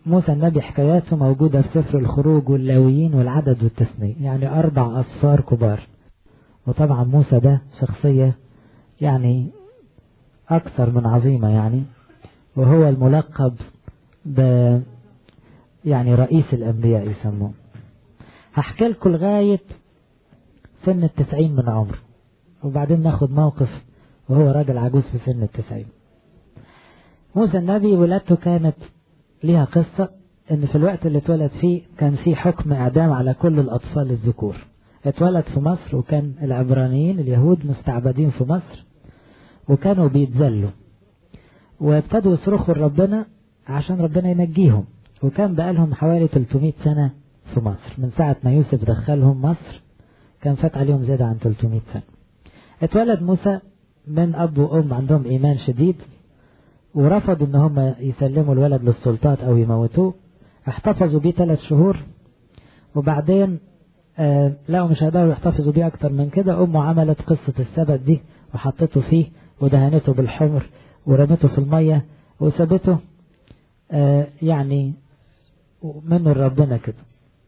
موسى النبي حكاياته موجودة في سفر الخروج واللاويين والعدد والتثنية يعني أربع أصفار كبار وطبعا موسى ده شخصية يعني أكثر من عظيمة يعني وهو الملقب ب يعني رئيس الأنبياء يسموه هحكي لكم لغاية سن التسعين من عمره وبعدين ناخد موقف وهو راجل عجوز في سن التسعين موسى النبي ولادته كانت ليها قصة ان في الوقت اللي اتولد فيه كان في حكم اعدام على كل الاطفال الذكور اتولد في مصر وكان العبرانيين اليهود مستعبدين في مصر وكانوا بيتذلوا وابتدوا يصرخوا لربنا عشان ربنا ينجيهم وكان بقالهم حوالي 300 سنة في مصر من ساعة ما يوسف دخلهم مصر كان فات عليهم زيادة عن 300 سنة اتولد موسى من أب وأم عندهم إيمان شديد ورفضوا ان هم يسلموا الولد للسلطات او يموتوه احتفظوا بيه ثلاث شهور وبعدين آه لقوا مش هيقدروا يحتفظوا بيه اكتر من كده امه عملت قصة السبت دي وحطته فيه ودهنته بالحمر ورمته في المية وسابته آه يعني منه لربنا كده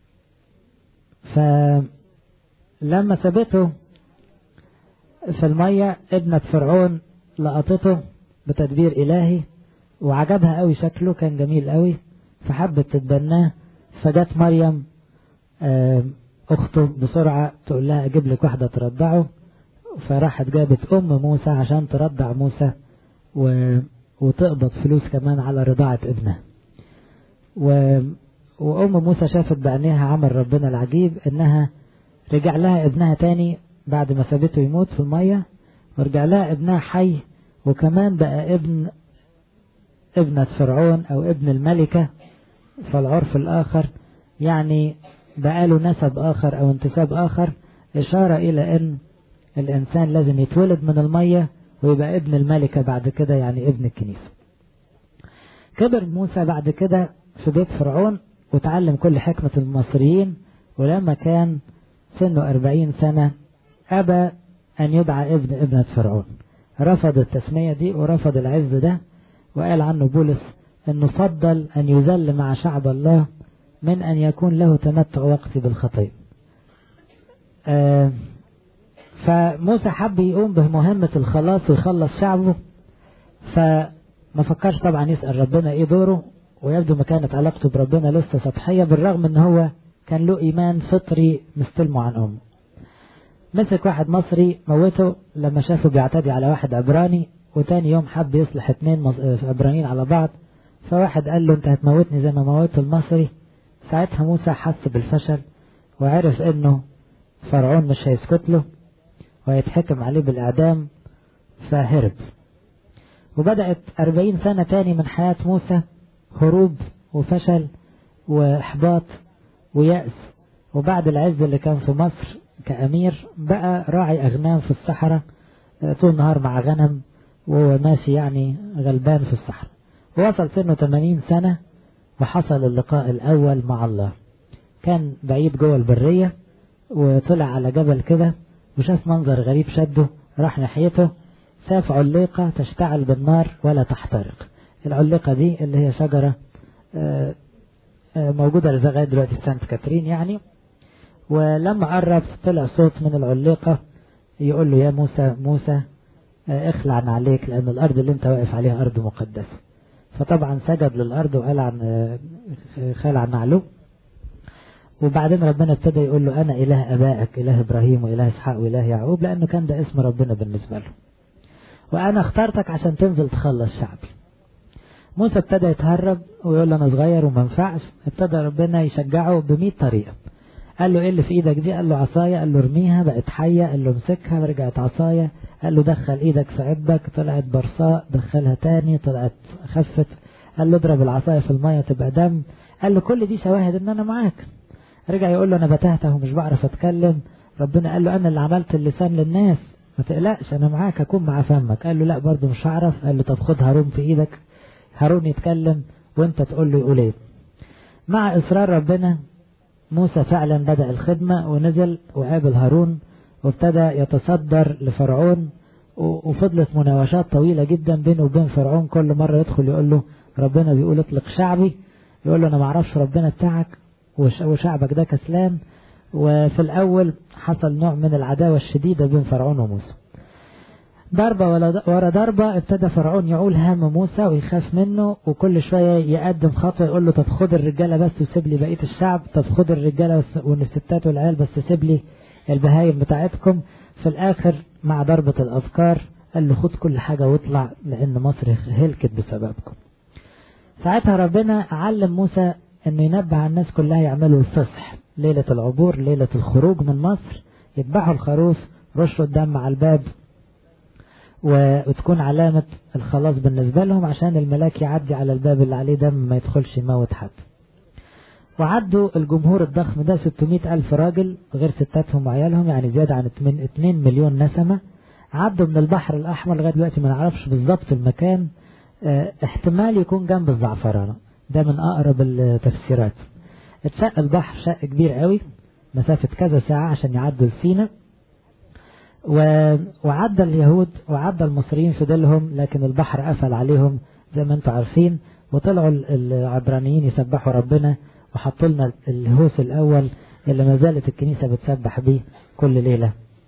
فلما سابته في المية ابنة فرعون لقطته بتدبير إلهي وعجبها قوي شكله كان جميل قوي فحبت تتبناه فجت مريم أخته بسرعة تقول لها أجيب لك واحدة ترضعه فراحت جابت أم موسى عشان ترضع موسى و... وتقبض فلوس كمان على رضاعة ابنها و... وأم موسى شافت بعينيها عمل ربنا العجيب إنها رجع لها ابنها تاني بعد ما سابته يموت في المية ورجع لها ابنها حي وكمان بقى ابن ابنة فرعون او ابن الملكة فالعرف الاخر يعني بقى له نسب اخر او انتساب اخر اشارة الى ان الانسان لازم يتولد من المية ويبقى ابن الملكة بعد كده يعني ابن الكنيسة كبر موسى بعد كده في بيت فرعون وتعلم كل حكمة المصريين ولما كان سنه أربعين سنة أبى أن يدعى ابن ابنة فرعون رفض التسمية دي ورفض العز ده وقال عنه بولس انه فضل ان يذل مع شعب الله من ان يكون له تمتع وقتي بالخطية آه فموسى حب يقوم بمهمة الخلاص ويخلص شعبه فما فكرش طبعا يسأل ربنا ايه دوره ويبدو ما كانت علاقته بربنا لسه سطحية بالرغم ان هو كان له ايمان فطري مستلمه عن امه مسك واحد مصري موته لما شافه بيعتدي على واحد عبراني وتاني يوم حب يصلح اتنين عبرانيين على بعض فواحد قال له انت هتموتني زي ما موت المصري ساعتها موسى حس بالفشل وعرف انه فرعون مش هيسكت له ويتحكم عليه بالاعدام فهرب وبدأت أربعين سنة تاني من حياة موسى هروب وفشل وإحباط ويأس وبعد العز اللي كان في مصر كأمير بقى راعي أغنام في الصحراء طول النهار مع غنم وهو ماشي يعني غلبان في الصحراء وصل سنه 80 سنة وحصل اللقاء الأول مع الله كان بعيد جوه البرية وطلع على جبل كده وشاف منظر غريب شده راح ناحيته شاف علقة تشتعل بالنار ولا تحترق العلقة دي اللي هي شجرة موجودة لغاية دلوقتي في سانت كاترين يعني ولما قرب طلع صوت من العليقة يقول له يا موسى موسى اخلع عليك لأن الأرض اللي انت واقف عليها أرض مقدسة فطبعا سجد للأرض وقال عن خلع نعله وبعدين ربنا ابتدى يقول له أنا إله أبائك إله إبراهيم وإله إسحاق وإله يعقوب لأنه كان ده اسم ربنا بالنسبة له وأنا اخترتك عشان تنزل تخلص شعبي موسى ابتدى يتهرب ويقول له أنا صغير وما ينفعش ابتدى ربنا يشجعه بمئة طريقة قال له ايه اللي في ايدك دي قال له عصاية قال له ارميها بقت حية قال له امسكها ورجعت عصاية قال له دخل ايدك في عبك طلعت برصاء دخلها تاني طلعت خفت قال له اضرب العصاية في المية تبقى دم قال له كل دي شواهد ان انا معاك رجع يقول له انا بتهته ومش بعرف اتكلم ربنا قال له انا اللي عملت اللسان للناس ما تقلقش انا معاك اكون مع فمك قال له لا برضه مش هعرف قال له طب خد هارون في ايدك هارون يتكلم وانت تقول له يقول ايه مع اصرار ربنا موسى فعلا بدأ الخدمة ونزل وقابل هارون وابتدى يتصدر لفرعون وفضلت مناوشات طويلة جدا بينه وبين فرعون كل مرة يدخل يقول له ربنا بيقول اطلق شعبي يقول له أنا معرفش ربنا بتاعك وشعبك ده كسلان وفي الأول حصل نوع من العداوة الشديدة بين فرعون وموسى ضربة ورا ضربة ابتدى فرعون يعول هم موسى ويخاف منه وكل شوية يقدم خطوة يقول له طب خد الرجالة بس وسيب لي بقية الشعب طب خد الرجالة والستات والعيال بس سيب لي البهايم بتاعتكم في الآخر مع ضربة الأفكار قال له خد كل حاجة واطلع لأن مصر هلكت بسببكم ساعتها ربنا علم موسى انه ينبه الناس كلها يعملوا الفصح ليلة العبور ليلة الخروج من مصر يذبحوا الخروف رشوا الدم على الباب وتكون علامة الخلاص بالنسبة لهم عشان الملاك يعدي على الباب اللي عليه دم ما يدخلش يموت حد وعدوا الجمهور الضخم ده 600 ألف راجل غير ستاتهم وعيالهم يعني زيادة عن 2 مليون نسمة عدوا من البحر الأحمر لغاية دلوقتي ما نعرفش بالظبط المكان اه احتمال يكون جنب الزعفرانة ده من أقرب التفسيرات اتشق البحر شق كبير قوي مسافة كذا ساعة عشان يعدوا لسينا وعدى اليهود وعدى المصريين في ديلهم لكن البحر قفل عليهم زي ما انتم عارفين وطلعوا العبرانيين يسبحوا ربنا وحطوا لنا الهوس الأول اللي ما زالت الكنيسة بتسبح بيه كل ليلة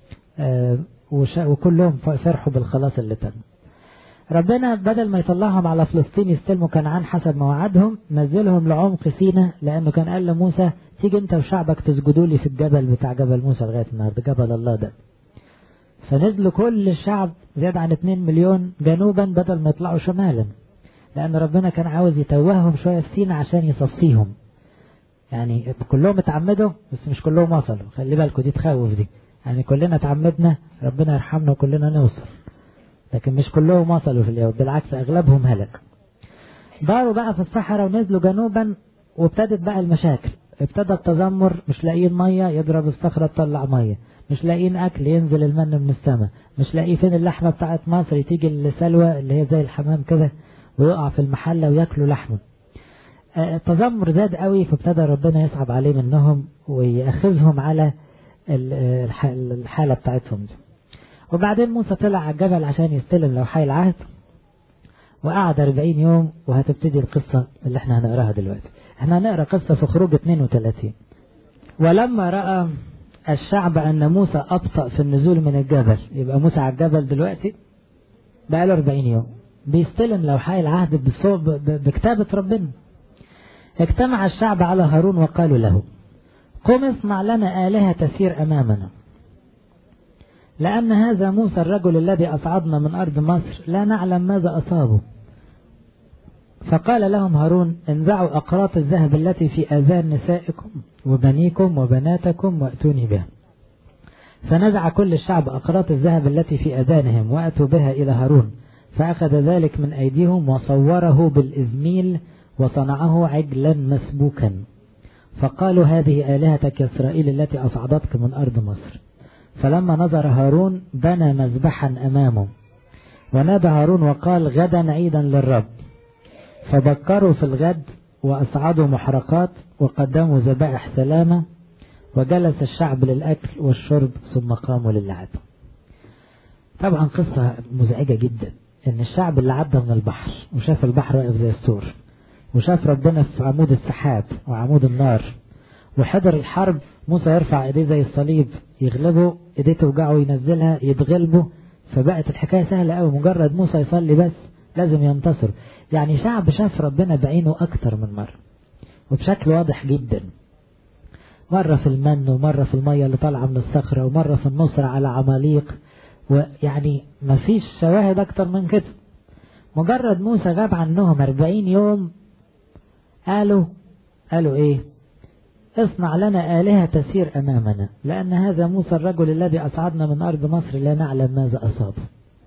وكلهم فرحوا بالخلاص اللي تم ربنا بدل ما يطلعهم على فلسطين يستلموا كنعان حسب ما وعدهم نزلهم لعمق سينا لأنه كان قال لموسى تيجي انت وشعبك تسجدوا لي في الجبل بتاع جبل موسى لغاية النهارده جبل الله ده فنزلوا كل الشعب زيادة عن 2 مليون جنوبا بدل ما يطلعوا شمالا لأن ربنا كان عاوز يتوههم شوية في سينا عشان يصفيهم يعني كلهم اتعمدوا بس مش كلهم وصلوا خلي بالكم دي تخوف دي يعني كلنا اتعمدنا ربنا يرحمنا وكلنا نوصل لكن مش كلهم وصلوا في اليهود بالعكس أغلبهم هلك داروا بقى في الصحراء ونزلوا جنوبا وابتدت بقى المشاكل ابتدى التذمر مش لاقيين مية يضرب الصخرة تطلع مية مش لاقيين أكل ينزل المن من السماء مش لاقي فين اللحمة بتاعت مصر تيجي السلوى اللي هي زي الحمام كده ويقع في المحلة وياكلوا لحمه التذمر زاد قوي فابتدى ربنا يصعب عليه منهم ويأخذهم على الحالة بتاعتهم دي وبعدين موسى طلع على الجبل عشان يستلم لوحي العهد وقعد 40 يوم وهتبتدي القصة اللي احنا هنقراها دلوقتي احنا هنقرا قصة في خروج 32 ولما رأى الشعب أن موسى أبطأ في النزول من الجبل يبقى موسى على الجبل دلوقتي بقاله 40 يوم بيستلم لوحي العهد بكتابة ربنا اجتمع الشعب على هارون وقالوا له قم اصنع لنا آلهة تسير أمامنا لأن هذا موسى الرجل الذي أصعدنا من أرض مصر لا نعلم ماذا أصابه فقال لهم هارون انزعوا أقراط الذهب التي في آذان نسائكم وبنيكم وبناتكم وأتوني بها فنزع كل الشعب أقراط الذهب التي في أذانهم وأتوا بها إلى هارون فأخذ ذلك من أيديهم وصوره بالإزميل وصنعه عجلا مسبوكا فقالوا هذه آلهتك يا إسرائيل التي أصعدتك من أرض مصر فلما نظر هارون بنى مذبحا أمامه ونادى هارون وقال غدا عيدا للرب فبكروا في الغد وأصعدوا محرقات وقدموا ذبائح سلامة وجلس الشعب للأكل والشرب ثم قاموا للعب طبعا قصة مزعجة جدا ان الشعب اللي عدى من البحر وشاف البحر واقف زي السور وشاف ربنا في عمود السحاب وعمود النار وحضر الحرب موسى يرفع ايديه زي الصليب يغلبه ايديه توجعه ينزلها يتغلبه فبقت الحكاية سهلة قوي مجرد موسى يصلي بس لازم ينتصر يعني شعب شاف ربنا بعينه أكتر من مرة وبشكل واضح جدا مرة في المن ومرة في المية اللي طالعة من الصخرة ومرة في النصر على عماليق ويعني ما فيش شواهد أكتر من كده مجرد موسى غاب عنهم أربعين يوم قالوا قالوا إيه اصنع لنا آلهة تسير أمامنا لأن هذا موسى الرجل الذي أصعدنا من أرض مصر لا نعلم ماذا أصابه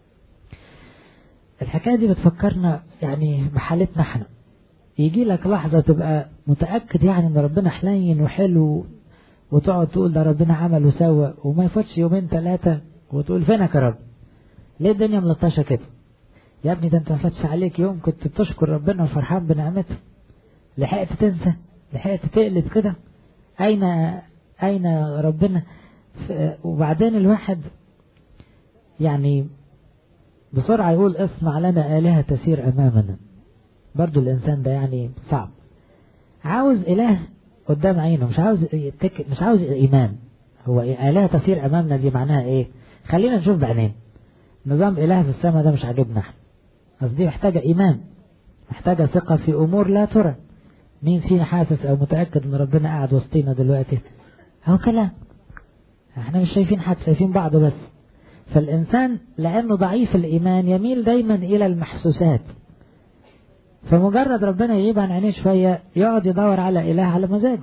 الحكاية دي بتفكرنا يعني بحالتنا احنا يجي لك لحظة تبقى متأكد يعني ان ربنا حنين وحلو وتقعد تقول ده ربنا عمل وسوى وما يفوتش يومين ثلاثة وتقول فينك يا رب ليه الدنيا ملطشة كده يا ابني ده انت ما فاتش عليك يوم كنت بتشكر ربنا وفرحان بنعمته لحقت تنسى لحقت تقلب كده أين أين ربنا وبعدين الواحد يعني بسرعة يقول اصنع لنا آلهة تسير أمامنا برضو الإنسان ده يعني صعب عاوز إله قدام عينه مش عاوز يتك... مش عاوز إيمان هو إله تصير أمامنا دي معناها إيه خلينا نشوف بعينين نظام إله في السماء ده مش عاجبنا احنا قصدي محتاجة إيمان محتاجة ثقة في أمور لا ترى مين فينا حاسس أو متأكد إن ربنا قاعد وسطينا دلوقتي هو كلام احنا مش شايفين حد شايفين بعض بس فالإنسان لأنه ضعيف الإيمان يميل دايما إلى المحسوسات فمجرد ربنا يغيب عن عينيه شوية يقعد يدور على إله على مزاجه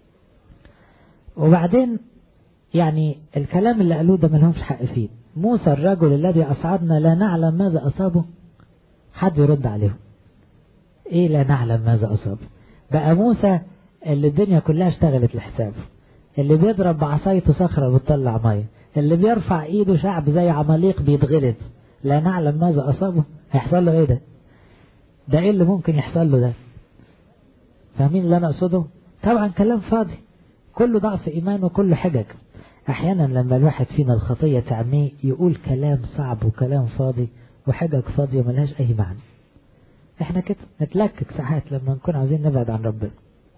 وبعدين يعني الكلام اللي قالوه ده ملهمش حق فيه موسى الرجل الذي أصعدنا لا نعلم ماذا أصابه حد يرد عليهم ايه لا نعلم ماذا أصابه بقى موسى اللي الدنيا كلها اشتغلت لحسابه اللي بيضرب بعصايته صخرة بتطلع مية اللي بيرفع ايده شعب زي عماليق بيتغلب لا نعلم ماذا أصابه هيحصل له ايه ده ده ايه اللي ممكن يحصل له ده فاهمين اللي انا اقصده طبعا كلام فاضي كله ضعف ايمان وكله حجج احيانا لما الواحد فينا الخطية تعميه يقول كلام صعب وكلام فاضي وحجج فاضية ملهاش اي معنى احنا كده نتلكك ساعات لما نكون عاوزين نبعد عن ربنا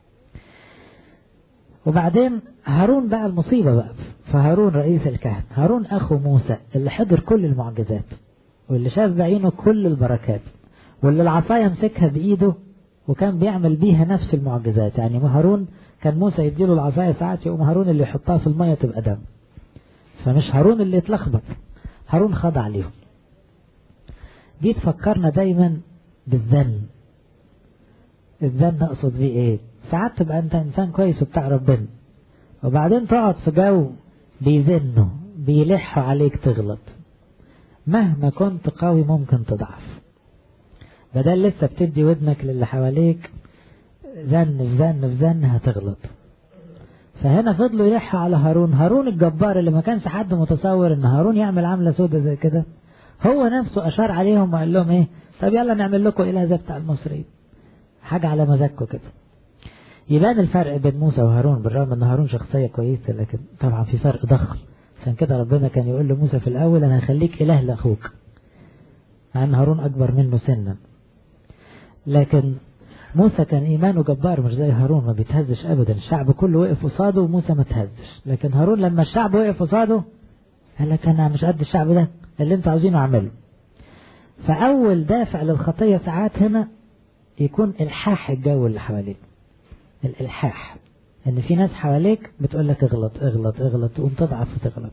وبعدين هارون بقى المصيبة بقى فهارون رئيس الكهنة هارون أخو موسى اللي حضر كل المعجزات واللي شاف بعينه كل البركات واللي العصاية مسكها بإيده وكان بيعمل بيها نفس المعجزات يعني هارون كان موسى يديله العصاية ساعات يقوم هارون اللي يحطها في المية تبقى دم فمش هارون اللي اتلخبط هارون خضع ليهم دي تفكرنا دايما بالذن الذن اقصد بيه ايه ساعات تبقى انت انسان كويس وبتاع ربنا وبعدين تقعد في جو بيذنوا بيلحوا عليك تغلط مهما كنت قوي ممكن تضعف بدل لسه بتدي ودنك للي حواليك زن في زن في زن هتغلط فهنا فضلوا يلحوا على هارون هارون الجبار اللي ما كانش حد متصور ان هارون يعمل عملة سودة زي كده هو نفسه اشار عليهم وقال لهم ايه طب يلا نعمل لكم اله زي بتاع المصريين حاجة على مزاجكم كده يبان الفرق بين موسى وهارون بالرغم ان هارون شخصية كويسة لكن طبعا في فرق ضخم عشان كده ربنا كان يقول لموسى في الاول انا هخليك اله لاخوك مع ان هارون اكبر منه سنا لكن موسى كان ايمانه جبار مش زي هارون ما بيتهزش ابدا الشعب كله وقف قصاده وموسى ما تهزش لكن هارون لما الشعب وقف قصاده قال لك انا مش قد الشعب ده اللي انتوا عاوزينه اعمله فاول دافع للخطيه ساعات هنا يكون الحاح الجو اللي حواليك الالحاح ان في ناس حواليك بتقول لك اغلط اغلط اغلط تقوم تضعف وتغلط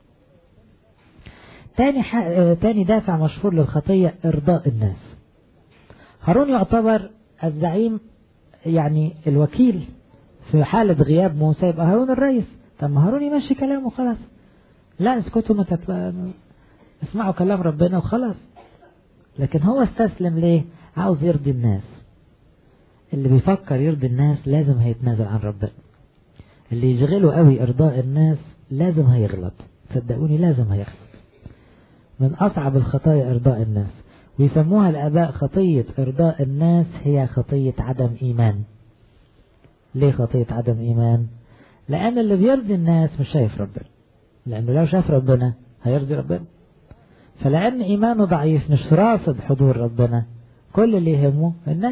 تاني ح... تاني دافع مشهور للخطية ارضاء الناس هارون يعتبر الزعيم يعني الوكيل في حالة غياب موسى يبقى هارون الرئيس طب ما هارون يمشي كلامه خلاص لا اسكتوا ما تتبقى اسمعوا كلام ربنا وخلاص لكن هو استسلم ليه عاوز يرضي الناس اللي بيفكر يرضي الناس لازم هيتنازل عن ربنا اللي يشغله قوي ارضاء الناس لازم هيغلط صدقوني لازم هيغلط من اصعب الخطايا ارضاء الناس ويسموها الاباء خطية ارضاء الناس هي خطية عدم ايمان ليه خطية عدم ايمان لان اللي بيرضي الناس مش شايف ربنا لانه لو شاف ربنا هيرضي ربنا فلان ايمانه ضعيف مش راصد حضور ربنا كل اللي يهمه الناس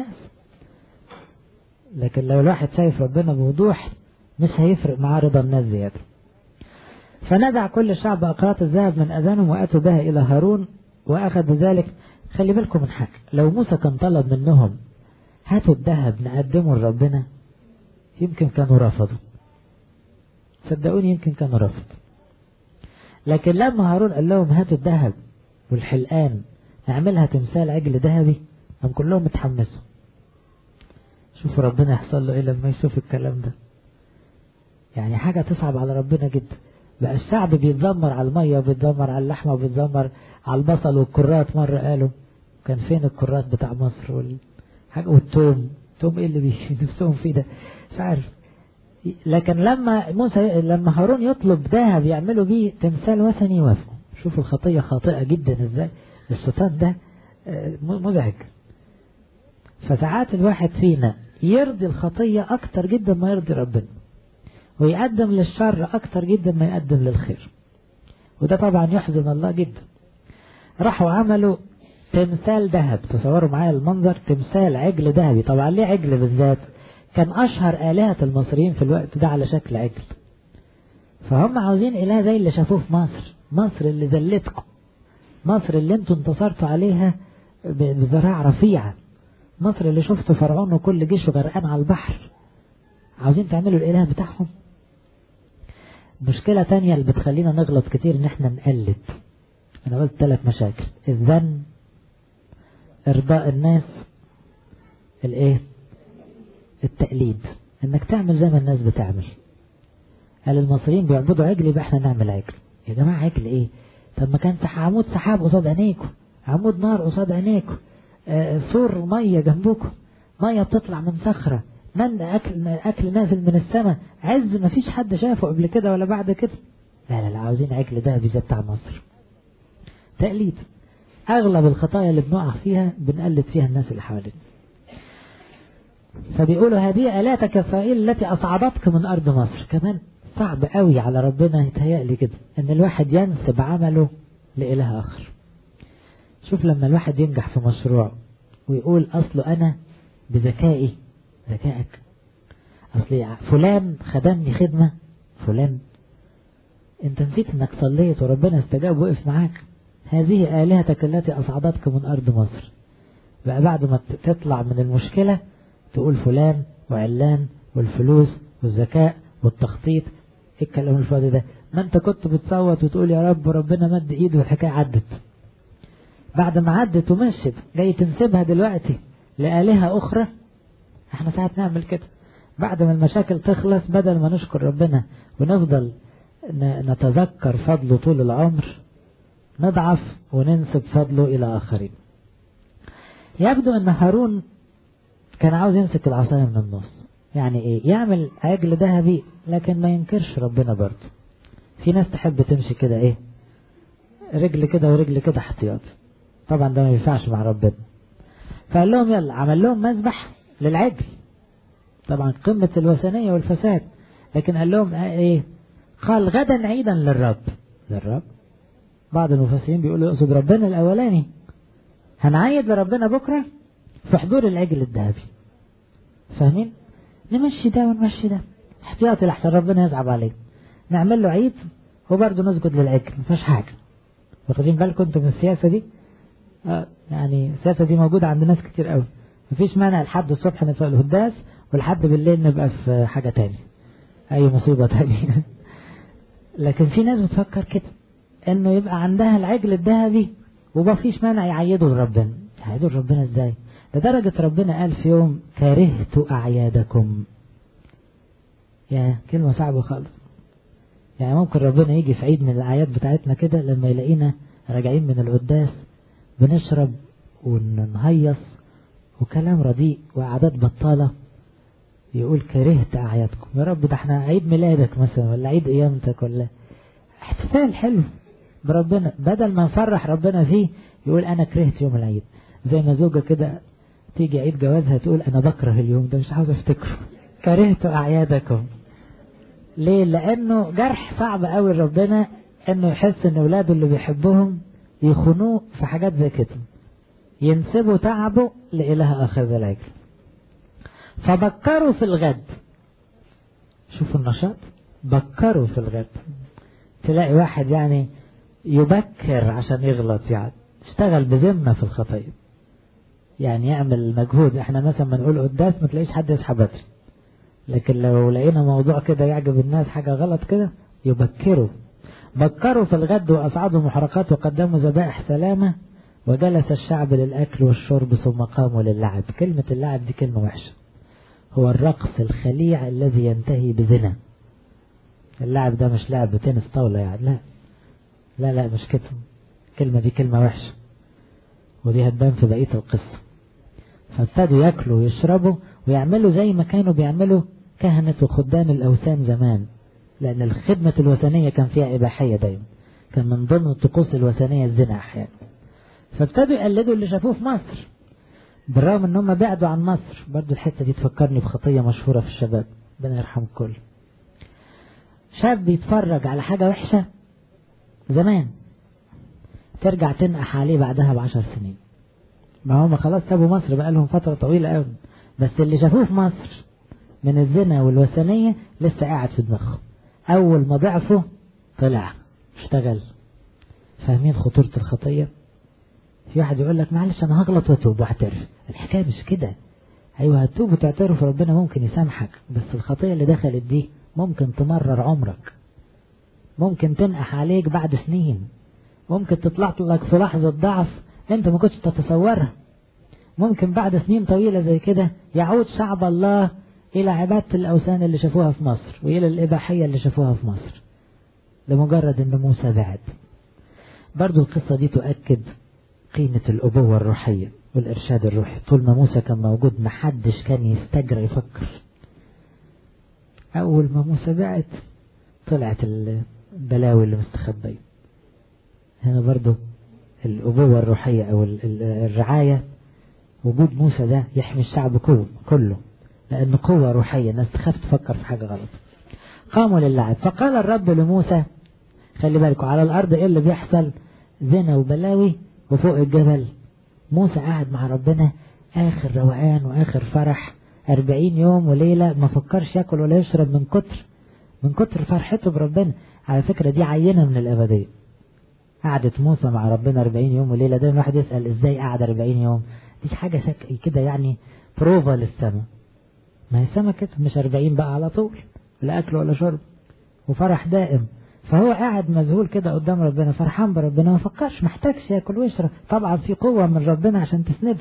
لكن لو الواحد شايف ربنا بوضوح مش هيفرق معاه رضا الناس زيادة فنزع كل الشعب أقراط الذهب من أذانهم وأتوا بها إلى هارون وأخذ بذلك خلي بالكم من حاجة لو موسى كان طلب منهم هاتوا الذهب نقدمه لربنا يمكن كانوا رفضوا صدقوني يمكن كانوا رفضوا لكن لما هارون قال لهم هاتوا الذهب والحلقان نعملها تمثال عجل ذهبي هم كلهم اتحمسوا شوفوا ربنا يحصل له ايه لما يشوف الكلام ده يعني حاجة تصعب على ربنا جدا بقى الشعب بيتذمر على المية وبيتذمر على اللحمة وبيتذمر على البصل والكرات مرة قالوا كان فين الكرات بتاع مصر وال... حاجة والتوم توم ايه اللي بي... نفسهم فيه ده مش عارف لكن لما موسى لما هارون يطلب ذهب يعملوا بيه تمثال وثني يوافقوا شوفوا الخطية خاطئة جدا ازاي الشيطان ده مزعج فساعات الواحد فينا يرضي الخطية أكتر جدا ما يرضي ربنا ويقدم للشر أكتر جدا ما يقدم للخير وده طبعا يحزن الله جدا راحوا عملوا تمثال ذهب تصوروا معايا المنظر تمثال عجل ذهبي طبعا ليه عجل بالذات كان أشهر آلهة المصريين في الوقت ده على شكل عجل فهم عاوزين إله زي اللي شافوه في مصر مصر اللي ذلتكم مصر اللي انتوا انتصرتوا عليها بذراع رفيعة مصر اللي شفتوا فرعون وكل جيشه غرقان على البحر عاوزين تعملوا الإله بتاعهم مشكلة تانية اللي بتخلينا نغلط كتير ان احنا نقلد انا قلت ثلاث مشاكل الذن ارضاء الناس الايه التقليد انك تعمل زي ما الناس بتعمل قال المصريين بيعبدوا عجل يبقى احنا نعمل عجل يا جماعة عجل ايه طب ما كان عمود سحاب قصاد عينيكم عمود نار قصاد عينيكم آه سور مية جنبكم مية بتطلع من صخرة من أكل, أكل نازل من السماء عز ما فيش حد شافه قبل كده ولا بعد كده لا لا لا عاوزين عجل ده زي بتاع مصر تقليد أغلب الخطايا اللي بنقع فيها بنقلد فيها الناس اللي حوالينا فبيقولوا هذه آلاتك إسرائيل التي أصعدتك من أرض مصر كمان صعب قوي على ربنا يتهيألي كده إن الواحد ينسب عمله لإله آخر شوف لما الواحد ينجح في مشروع ويقول أصله أنا بذكائي ذكائك أصل فلان خدمني خدمة فلان انت نسيت انك صليت وربنا استجاب وقف معاك هذه آلهتك التي أصعدتك من أرض مصر بقى بعد ما تطلع من المشكلة تقول فلان وعلان والفلوس والذكاء والتخطيط ايه الكلام الفاضي ده ما انت كنت بتصوت وتقول يا رب وربنا مد ايده والحكاية عدت بعد ما عدت ومشت جاي تنسبها دلوقتي لآلهة أخرى احنا ساعات نعمل كده بعد ما المشاكل تخلص بدل ما نشكر ربنا ونفضل نتذكر فضله طول العمر نضعف وننسب فضله إلى آخرين يبدو أن هارون كان عاوز يمسك العصاية من النص يعني ايه يعمل عجل ذهبي لكن ما ينكرش ربنا برضه في ناس تحب تمشي كده ايه رجل كده ورجل كده احتياط طبعا ده ما ينفعش مع ربنا فقال لهم يلا عمل لهم مذبح للعجل طبعا قمة الوثنية والفساد لكن قال لهم ايه قال غدا عيدا للرب للرب بعض المفسرين بيقولوا يقصد ربنا الاولاني هنعيد لربنا بكرة في حضور العجل الذهبي فاهمين نمشي ده ونمشي ده احتياطي لحسن ربنا يصعب عليه نعمل له عيد وبرضه نسجد للعجل مفيش حاجة واخدين بالكم انتم من السياسة دي آه يعني السياسة دي موجودة عند ناس كتير قوي مفيش مانع لحد الصبح نبقى الهداس ولحد بالليل نبقى في حاجة تاني أي مصيبة تانية لكن في ناس بتفكر كده إنه يبقى عندها العجل الذهبي ومفيش مانع يعيدوا لربنا يعيدوا لربنا إزاي لدرجة ربنا قال في يوم كرهت أعيادكم يا كلمة صعبة خالص يعني ممكن ربنا يجي في عيد من الأعياد بتاعتنا كده لما يلاقينا راجعين من القداس بنشرب ونهيص وكلام رديء وعادات بطالة يقول كرهت أعيادكم يا رب ده احنا عيد ميلادك مثلا ولا عيد قيامتك ولا احتفال حلو بربنا بدل ما نفرح ربنا فيه يقول أنا كرهت يوم العيد زي ما زوجة كده تيجي عيد جوازها تقول أنا بكره اليوم ده مش عاوز أفتكره كرهت أعيادكم ليه لأنه جرح صعب قوي لربنا أنه يحس أن أولاده اللي بيحبهم يخونوه في حاجات زي كده ينسبوا تعبه لإله آخر ذا العجل فبكروا في الغد شوفوا النشاط بكروا في الغد تلاقي واحد يعني يبكر عشان يغلط يعني اشتغل بذمة في الخطية يعني يعمل مجهود احنا مثلا ما نقول قداس ما تلاقيش حد يصحى بدري لكن لو لقينا موضوع كده يعجب الناس حاجة غلط كده يبكروا بكروا في الغد وأصعدوا محرقات وقدموا ذبائح سلامة وجلس الشعب للأكل والشرب ثم قاموا للعب كلمة اللعب دي كلمة وحشة هو الرقص الخليع الذي ينتهي بزنا اللعب ده مش لعب تنس طاولة يعني لا لا لا مش كده الكلمة دي كلمة وحشة ودي هتبان في بقية القصة فابتدوا ياكلوا ويشربوا ويعملوا زي ما كانوا بيعملوا كهنة وخدام الأوثان زمان لأن الخدمة الوثنية كان فيها إباحية دايما كان من ضمن الطقوس الوثنية الزنا أحيانا فابتدوا يقلدوا اللي شافوه في مصر بالرغم ان هم بعدوا عن مصر برضو الحتة دي تفكرني بخطية مشهورة في الشباب ربنا يرحم الكل شاب بيتفرج على حاجة وحشة زمان ترجع تنقح عليه بعدها بعشر سنين ما هم خلاص سابوا مصر بقى لهم فترة طويلة قوي بس اللي شافوه في مصر من الزنا والوثنية لسه قاعد في دماغه أول ما ضعفه طلع اشتغل فاهمين خطورة الخطية في واحد يقول لك معلش أنا هغلط وأتوب وأعترف الحكاية مش كده أيوة هتوب وتعترف ربنا ممكن يسامحك بس الخطية اللي دخلت دي ممكن تمرر عمرك ممكن تنقح عليك بعد سنين ممكن تطلع لك في لحظة ضعف انت ما كنتش تتصورها ممكن بعد سنين طويلة زي كده يعود شعب الله إلى عبادة الأوثان اللي شافوها في مصر وإلى الإباحية اللي شافوها في مصر لمجرد أن موسى بعد برضو القصة دي تؤكد قيمة الأبوة الروحية والإرشاد الروحي طول ما موسى كان موجود محدش كان يستجرى يفكر أول ما موسى بعت طلعت البلاوي اللي مستخبية هنا برضو الأبوة الروحية أو الرعاية وجود موسى ده يحمي الشعب كله كله لأنه قوة روحية الناس تخاف تفكر في حاجة غلط قاموا للعب فقال الرب لموسى خلي بالكوا على الأرض إيه اللي بيحصل زنا وبلاوي وفوق الجبل موسى قاعد مع ربنا آخر روقان وآخر فرح أربعين يوم وليلة ما فكرش ياكل ولا يشرب من كتر من كتر فرحته بربنا على فكرة دي عينة من الأبدية قعدت موسى مع ربنا 40 يوم وليلة ده الواحد يسأل ازاي قعد 40 يوم دي حاجة شك كده يعني بروفا للسماء ما هي السماء كده مش 40 بقى على طول لا أكل ولا شرب وفرح دائم فهو قاعد مذهول كده قدام ربنا فرحان بربنا ما فكرش محتاجش ياكل ويشرب طبعا في قوة من ربنا عشان تسنده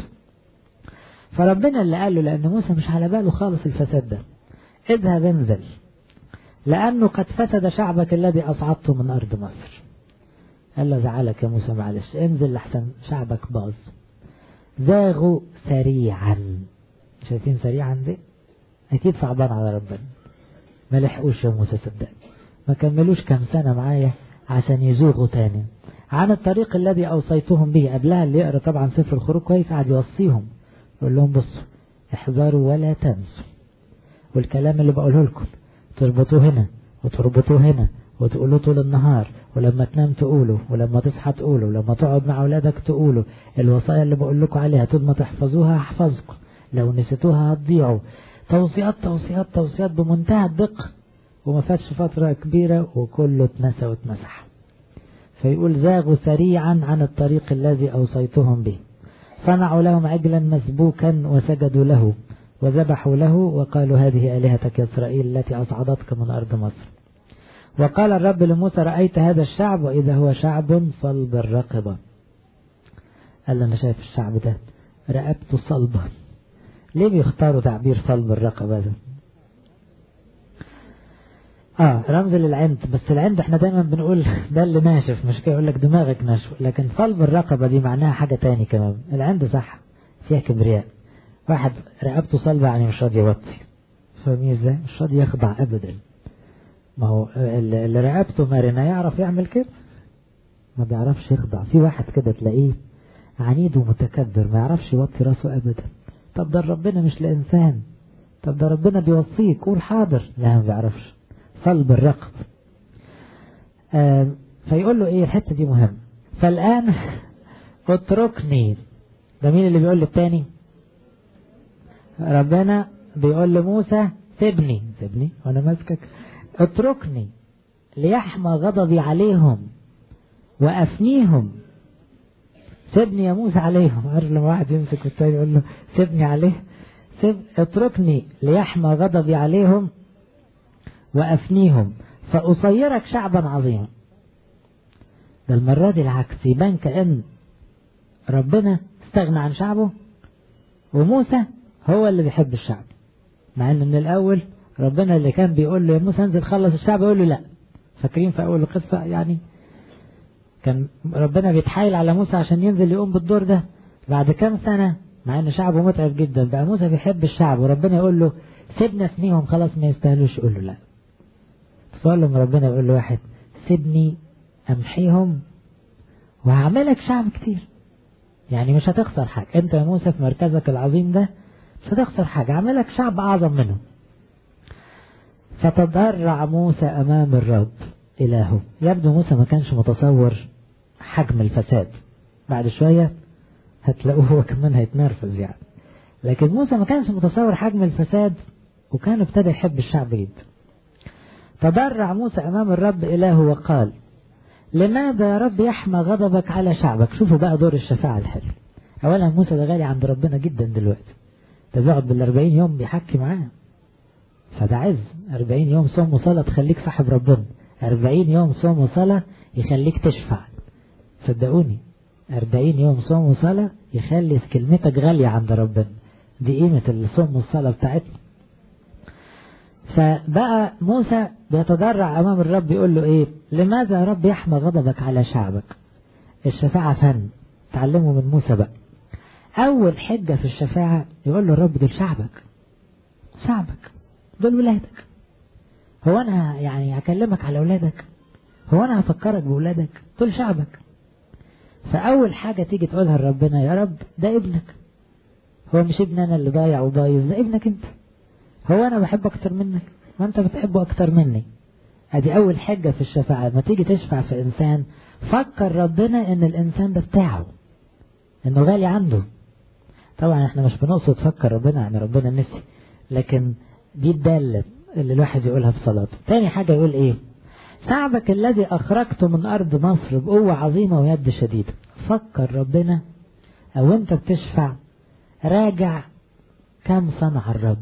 فربنا اللي قال له لأن موسى مش على باله خالص الفساد ده اذهب انزل لأنه قد فسد شعبك الذي أصعدته من أرض مصر قال له زعلك يا موسى معلش انزل لحسن شعبك باظ زاغوا سريعا شايفين سريعا دي اكيد صعبان على ربنا ما لحقوش يا موسى صدقني ما كملوش كم سنة معايا عشان يزوغوا تاني عن الطريق الذي اوصيتهم به قبلها اللي يقرا طبعا سفر الخروج كويس قعد يوصيهم يقول لهم بصوا احذروا ولا تنسوا والكلام اللي بقوله لكم تربطوه هنا وتربطوه هنا وتقولوا طول النهار ولما تنام تقولوا ولما تصحى تقولوا ولما تقعد مع أولادك تقولوا الوصايا اللي بقول لكم عليها طول ما تحفظوها احفظكم لو نسيتوها هتضيعوا توصيات توصيات توصيات بمنتهى الدقة وما فاتش فترة كبيرة وكله اتنسى واتمسح فيقول زاغوا سريعا عن الطريق الذي أوصيتهم به صنعوا لهم عجلا مسبوكا وسجدوا له وذبحوا له وقالوا هذه آلهتك يا إسرائيل التي أصعدتك من أرض مصر وقال الرب لموسى رأيت هذا الشعب وإذا هو شعب صلب الرقبة قال أنا شايف الشعب ده رقبته صلبة ليه بيختاروا تعبير صلب الرقبة ده اه رمز للعند بس العند احنا دايما بنقول ده اللي ناشف مش كده يقول لك دماغك ناشف لكن صلب الرقبة دي معناها حاجة تاني كمان العند صح فيها كبرياء واحد رقبته صلبة يعني مش راضي يوطي فاهمين ازاي مش راضي يخضع ابدا ما هو اللي رقبته مرنة يعرف يعمل كده ما بيعرفش يخضع في واحد كده تلاقيه عنيد ومتكبر ما يعرفش يوطي راسه ابدا طب ده ربنا مش لإنسان طب ده ربنا بيوصيك قول حاضر لا ما بيعرفش صلب الرقب آه فيقول له ايه الحتة دي مهمة فالآن اتركني ده مين اللي بيقول للتاني ربنا بيقول لموسى سيبني سيبني وانا ماسكك اتركني ليحمى غضبي عليهم وافنيهم سيبني يا موسى عليهم عارف لما واحد يمسك والتاني يقول له سيبني عليه سيب اتركني ليحمى غضبي عليهم وافنيهم فاصيرك شعبا عظيما ده المرة دي العكس يبان كأن ربنا استغنى عن شعبه وموسى هو اللي بيحب الشعب مع ان من الاول ربنا اللي كان بيقول له يا موسى انزل خلص الشعب يقول له لا فاكرين في اول القصة يعني كان ربنا بيتحايل على موسى عشان ينزل يقوم بالدور ده بعد كام سنة مع ان شعبه متعب جدا بقى موسى بيحب الشعب وربنا يقول له سيبنا افنيهم خلاص ما يستاهلوش يقول له لا تصور لما ربنا يقول له واحد سيبني امحيهم وهعملك شعب كتير يعني مش هتخسر حاجة انت يا موسى في مركزك العظيم ده مش هتخسر حاجة عملك شعب اعظم منهم فتضرع موسى امام الرب الهه يبدو موسى ما كانش متصور حجم الفساد بعد شوية هتلاقوه هو كمان هيتنرفز يعني لكن موسى ما كانش متصور حجم الفساد وكان ابتدى يحب الشعب جدا تضرع موسى أمام الرب إله وقال لماذا يا رب يحمى غضبك على شعبك شوفوا بقى دور الشفاعة الحلو أولا موسى ده غالي عند ربنا جدا دلوقتي ده بيقعد بالأربعين يوم بيحكي معاه فده عز أربعين يوم صوم وصلاة تخليك صاحب ربنا أربعين يوم صوم وصلاة يخليك تشفع صدقوني أربعين يوم صوم وصلاة يخلي كلمتك غالية عند ربنا دي قيمة الصوم والصلاة بتاعتنا فبقى موسى بيتضرع أمام الرب يقول له إيه لماذا يا رب يحمى غضبك على شعبك الشفاعة فن تعلموا من موسى بقى أول حجة في الشفاعة يقول له الرب دول شعبك شعبك دول ولادك هو أنا يعني أكلمك على ولادك هو أنا هفكرك بولادك دول شعبك فأول حاجة تيجي تقولها لربنا يا رب ده ابنك هو مش ابن أنا اللي ضايع وبايظ ده ابنك أنت هو أنا بحبه أكتر منك ما أنت بتحبه أكتر مني أدي أول حجة في الشفاعة ما تيجي تشفع في إنسان فكر ربنا إن الإنسان ده بتاعه إنه غالي عنده طبعا احنا مش بنقصد فكر ربنا يعني ربنا نسي لكن دي الدالة اللي الواحد يقولها في صلاته تاني حاجة يقول ايه شعبك الذي أخرجته من أرض مصر بقوة عظيمة ويد شديدة فكر ربنا أو أنت بتشفع راجع كم صنع الرب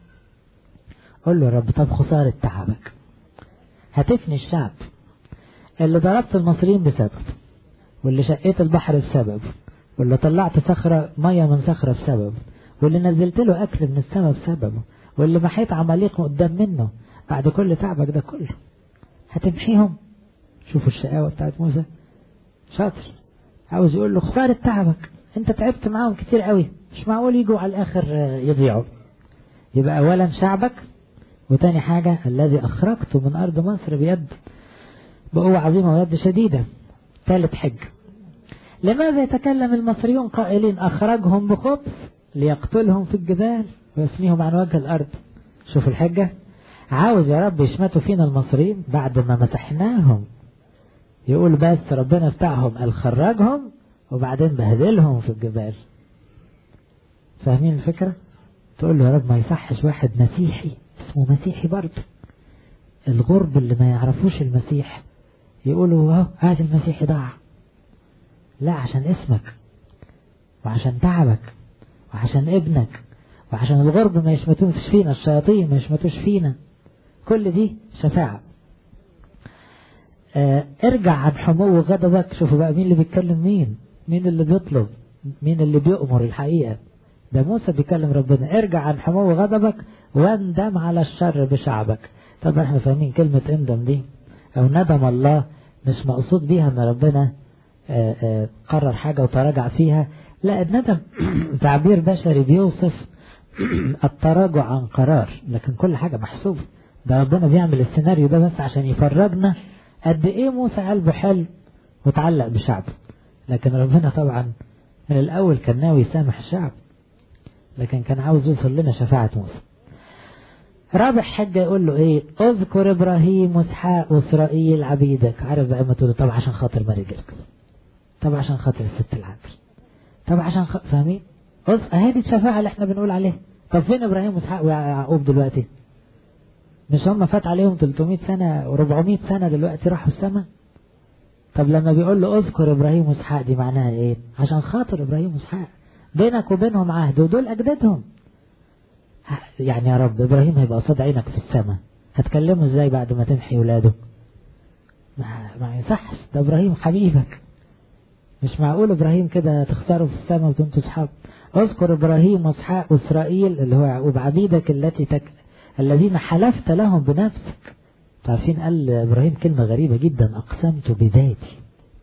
قول له يا رب طب خسارة تعبك هتفني الشعب اللي ضربت المصريين بسبب واللي شقيت البحر بسبب واللي طلعت صخرة مية من صخرة بسبب واللي نزلت له أكل من السماء بسببه واللي محيت عماليق قدام منه بعد كل تعبك ده كله هتمحيهم شوفوا الشقاوة بتاعت موسى شاطر عاوز يقول له خسارة تعبك انت تعبت معاهم كتير قوي مش معقول يجوا على الاخر يضيعوا يبقى اولا شعبك وتاني حاجة الذي اخرجته من ارض مصر بيد بقوة عظيمة ويد شديدة ثالث حج لماذا يتكلم المصريون قائلين اخرجهم بخبز ليقتلهم في الجبال ويسميهم عن وجه الارض شوفوا الحجة عاوز يا رب يشمتوا فينا المصريين بعد ما مسحناهم يقول بس ربنا بتاعهم قال خرجهم وبعدين بهدلهم في الجبال فاهمين الفكرة تقول له يا رب ما يصحش واحد مسيحي اسمه مسيحي برضه الغرب اللي ما يعرفوش المسيح يقولوا اهو هذا المسيحي ضاع لا عشان اسمك وعشان تعبك وعشان ابنك وعشان الغرب ما يشمتوش فينا الشياطين ما يشمتوش فينا كل دي شفاعة اه ارجع عن حمو غضبك شوفوا بقى مين اللي بيتكلم مين مين اللي بيطلب مين اللي بيأمر الحقيقة ده موسى بيكلم ربنا ارجع عن حمو غضبك واندم على الشر بشعبك طبعا احنا فاهمين كلمة اندم دي او ندم الله مش مقصود بيها ان ربنا اه اه قرر حاجة وتراجع فيها لا الندم تعبير بشري بيوصف التراجع عن قرار لكن كل حاجة محسوبة ده ربنا بيعمل السيناريو ده بس عشان يفرجنا قد ايه موسى قلبه حلو وتعلق بشعبه لكن ربنا طبعا من الاول كان ناوي يسامح الشعب لكن كان عاوز يوصل لنا شفاعة موسى رابع حاجة يقول له ايه اذكر ابراهيم واسحاق واسرائيل عبيدك عارف بقى ما تقول طب عشان خاطر مريجلك طب عشان خاطر الست العذر طب عشان خ... فاهمين اهي دي الشفاعة اللي احنا بنقول عليها طب فين ابراهيم واسحاق ويعقوب دلوقتي مش هم فات عليهم 300 سنة و400 سنة دلوقتي راحوا السماء طب لما بيقول له اذكر ابراهيم واسحاق دي معناها ايه عشان خاطر ابراهيم واسحاق بينك وبينهم عهد ودول اجدادهم يعني يا رب ابراهيم هيبقى قصاد عينك في السماء هتكلمه ازاي بعد ما تمحي ولاده ما, ما يصحش ده ابراهيم حبيبك مش معقول ابراهيم كده تختاره في السماء وانتوا اصحاب اذكر ابراهيم واسحاق واسرائيل اللي هو يعقوب عبيدك التي تك... الذين حلفت لهم بنفسك عارفين قال ابراهيم كلمة غريبة جدا اقسمت بذاتي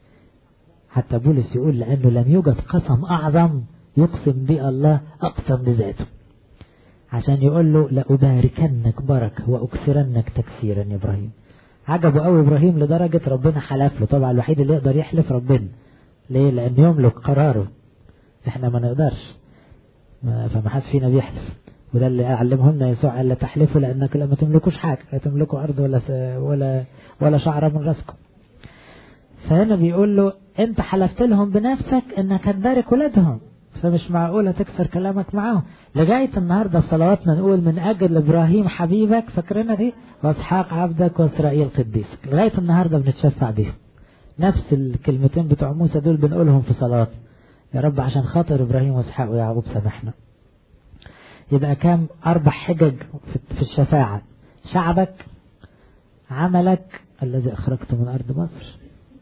حتى بولس يقول لانه لم يوجد قسم اعظم يقسم به الله اقسم بذاته عشان يقول له لأباركنك بركة وأكثرنك تكثيرا يا إبراهيم عجبه قوي إبراهيم لدرجة ربنا حلف له طبعا الوحيد اللي يقدر يحلف ربنا ليه لأن يملك قراره احنا ما نقدرش فما حد فينا بيحلف وده اللي علمه لنا يسوع قال لا تحلفوا لأنك لا ما تملكوش حاجة لا تملكوا أرض ولا ولا ولا شعرة من راسكم فهنا بيقول له أنت حلفت لهم بنفسك أنك هتبارك ولادهم فمش معقولة تكسر كلامك معاهم لغاية النهاردة في صلواتنا نقول من أجل إبراهيم حبيبك فاكرينها دي وإسحاق عبدك وإسرائيل قديسك لغاية النهاردة بنتشفع بيهم نفس الكلمتين بتوع موسى دول بنقولهم في صلاة يا رب عشان خاطر إبراهيم وإسحاق ويعقوب سامحنا يبقى كام أربع حجج في الشفاعة شعبك عملك الذي أخرجته من أرض مصر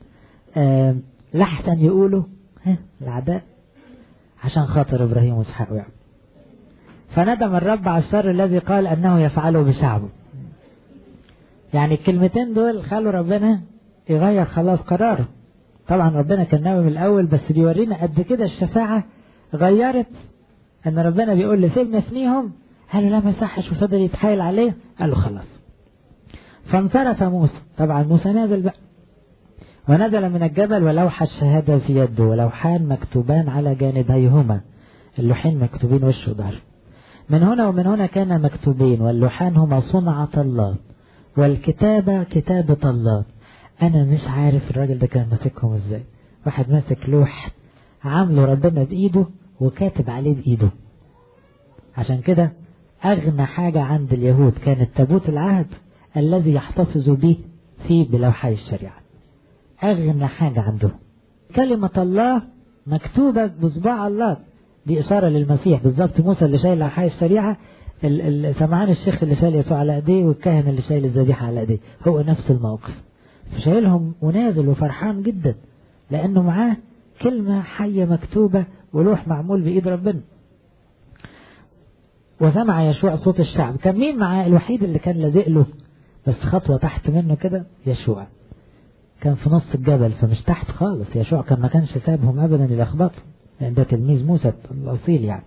لحسن يقولوا ها العداء عشان خاطر إبراهيم وإسحاق ويعقوب فندم الرب على الشر الذي قال أنه يفعله بشعبه يعني الكلمتين دول خلوا ربنا يغير خلاص قراره طبعا ربنا كان ناوي من الأول بس بيورينا قد كده الشفاعة غيرت أن ربنا بيقول لي سيبنا اسميهم قال له لا ما يصحش وفضل يتحايل عليه قال له خلاص فانصرف موسى طبعا موسى نازل بقى ونزل من الجبل ولوح الشهادة في يده ولوحان مكتوبان على جانبيهما اللوحين مكتوبين وش وظهر من هنا ومن هنا كان مكتوبين واللوحان هما صنعة الله والكتابة كتابة الله أنا مش عارف الراجل ده كان ماسكهم ازاي واحد ماسك لوح عامله ربنا بإيده وكاتب عليه بإيده عشان كده أغنى حاجة عند اليهود كانت تابوت العهد الذي يحتفظ به فيه بلوحي الشريعة أغنى حاجة عندهم كلمة الله مكتوبة بصباع الله دي إشارة للمسيح بالظبط موسى اللي شايل لوحي الشريعة سمعان الشيخ اللي شايل يسوع على ايديه والكاهن اللي شايل الذبيحة على ايديه هو نفس الموقف فشايلهم ونازل وفرحان جدا لأنه معاه كلمة حية مكتوبة ولوح معمول بإيد ربنا وسمع يشوع صوت الشعب كان مين معاه الوحيد اللي كان لازق له بس خطوة تحت منه كده يشوع كان في نص الجبل فمش تحت خالص يشوع كان ما كانش سابهم أبدا يلخبطهم لأن ده تلميذ موسى الأصيل يعني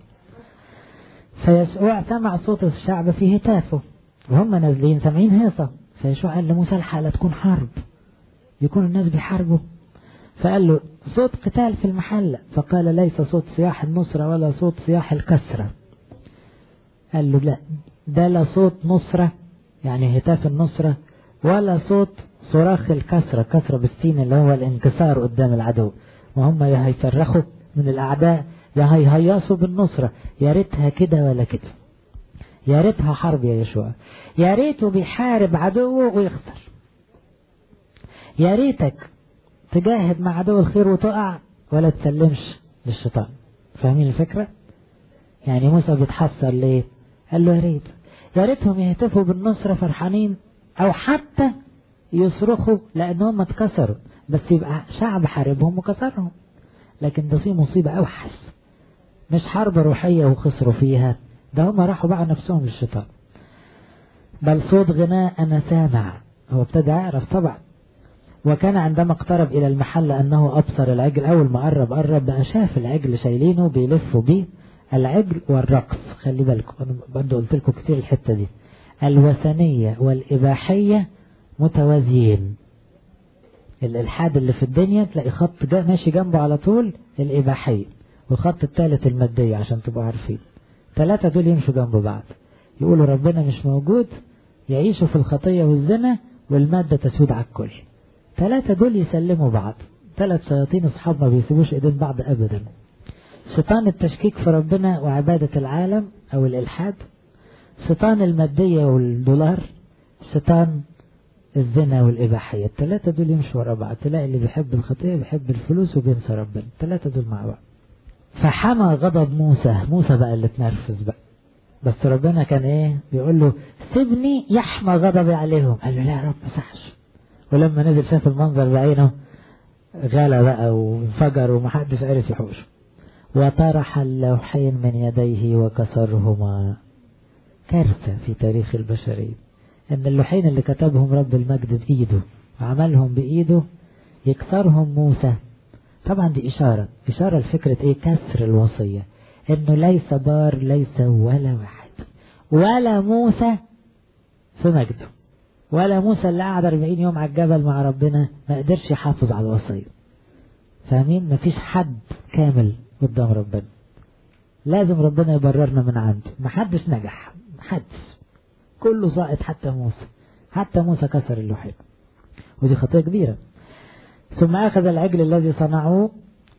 فيشوع سمع صوت الشعب في هتافه وهم نازلين سامعين هيصة فيشوع قال لموسى الحالة تكون حرب يكون الناس بيحاربوا فقال له صوت قتال في المحلة فقال ليس صوت صياح النصرة ولا صوت صياح الكسرة قال له لا ده لا صوت نصرة يعني هتاف النصرة ولا صوت صراخ الكسرة كسرة بالسين اللي هو الانكسار قدام العدو وهم يا هيصرخوا من الأعداء يا هيهيصوا بالنصرة يا ريتها كده ولا كده يا ريتها حرب يا يشوع يا ريته بيحارب عدوه ويخسر يا ريتك تجاهد مع عدو الخير وتقع ولا تسلمش للشيطان فاهمين الفكرة يعني موسى بيتحسر ليه قال له يا ريت يا ريتهم يهتفوا بالنصرة فرحانين او حتى يصرخوا لانهم اتكسروا بس يبقى شعب حاربهم وكسرهم لكن ده في مصيبة اوحش مش حرب روحية وخسروا فيها ده هم راحوا بقى نفسهم للشيطان بل صوت غناء انا سامع هو ابتدى يعرف طبعا وكان عندما اقترب إلى المحل أنه أبصر العجل أول ما قرب قرب بقى شاف العجل شايلينه بيلفوا بيه العجل والرقص خلي بالكم أنا برضه قلت لكم كتير الحتة دي الوثنية والإباحية متوازيين الإلحاد اللي في الدنيا تلاقي خط جا ماشي جنبه على طول الإباحية والخط الثالث المادية عشان تبقوا عارفين ثلاثة دول يمشوا جنب بعض يقولوا ربنا مش موجود يعيشوا في الخطية والزنا والمادة تسود على الكل ثلاثة دول يسلموا بعض ثلاث شياطين اصحاب ما بيسيبوش ايدين بعض ابدا شيطان التشكيك في ربنا وعبادة العالم او الالحاد شيطان المادية والدولار شيطان الزنا والإباحية الثلاثة دول يمشوا ورا بعض تلاقي اللي بيحب الخطية بيحب الفلوس وبينسى ربنا الثلاثة دول مع بعض فحمى غضب موسى موسى بقى اللي اتنرفز بقى بس ربنا كان ايه بيقول له سيبني يحمى غضبي عليهم قال له لا يا رب ما صحش ولما نزل شاف المنظر بعينه غلى بقى وانفجر ومحدش عرف يحوشه وطرح اللوحين من يديه وكسرهما كارثة في تاريخ البشرية ان اللوحين اللي كتبهم رب المجد بإيده وعملهم بإيده يكسرهم موسى طبعا دي إشارة إشارة لفكرة إيه كسر الوصية إنه ليس بار ليس ولا واحد ولا موسى في مجده ولا موسى اللي قعد 40 يوم على الجبل مع ربنا ما قدرش يحافظ على الوصية فاهمين مفيش حد كامل قدام ربنا لازم ربنا يبررنا من عنده محدش نجح محدش كله ساقط حتى موسى حتى موسى كسر اللوحين ودي خطية كبيرة ثم أخذ العجل الذي صنعوه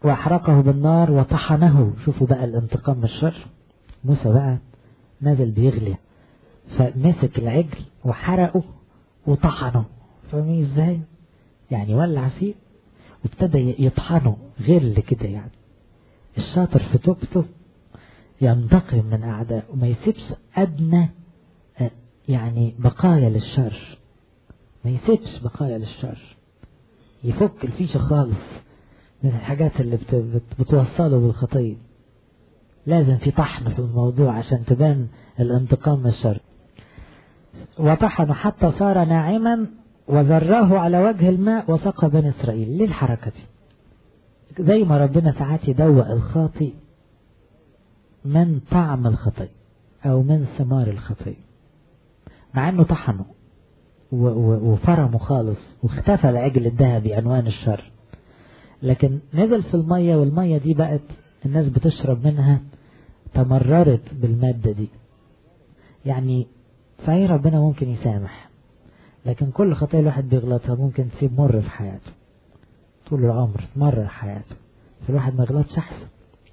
واحرقه بالنار وطحنه شوفوا بقى الانتقام من الشر موسى بقى نزل بيغلي فمسك العجل وحرقه وطحنه فاهمين ازاي يعني ولع فيه وابتدى يطحنه غل كده يعني الشاطر في توبته ينتقم من أعدائه وما يسيبش أدنى يعني بقايا للشر ما يسيبش بقايا للشر يفك الفيشة خالص من الحاجات اللي بت بت بتوصله بالخطية لازم في طحن في الموضوع عشان تبان الانتقام من الشر وطحن حتى صار ناعما وذراه على وجه الماء وسقى بني إسرائيل ليه الحركة دي زي ما ربنا ساعات يدوق الخاطئ من طعم الخطية أو من ثمار الخطية مع أنه طحنه وفرمه خالص واختفى العجل الذهبي عنوان الشر لكن نزل في المية والمية دي بقت الناس بتشرب منها تمررت بالمادة دي يعني صحيح ربنا ممكن يسامح لكن كل خطية الواحد بيغلطها ممكن تسيب مر في حياته طول العمر تمرر حياته فالواحد ما يغلطش أحسن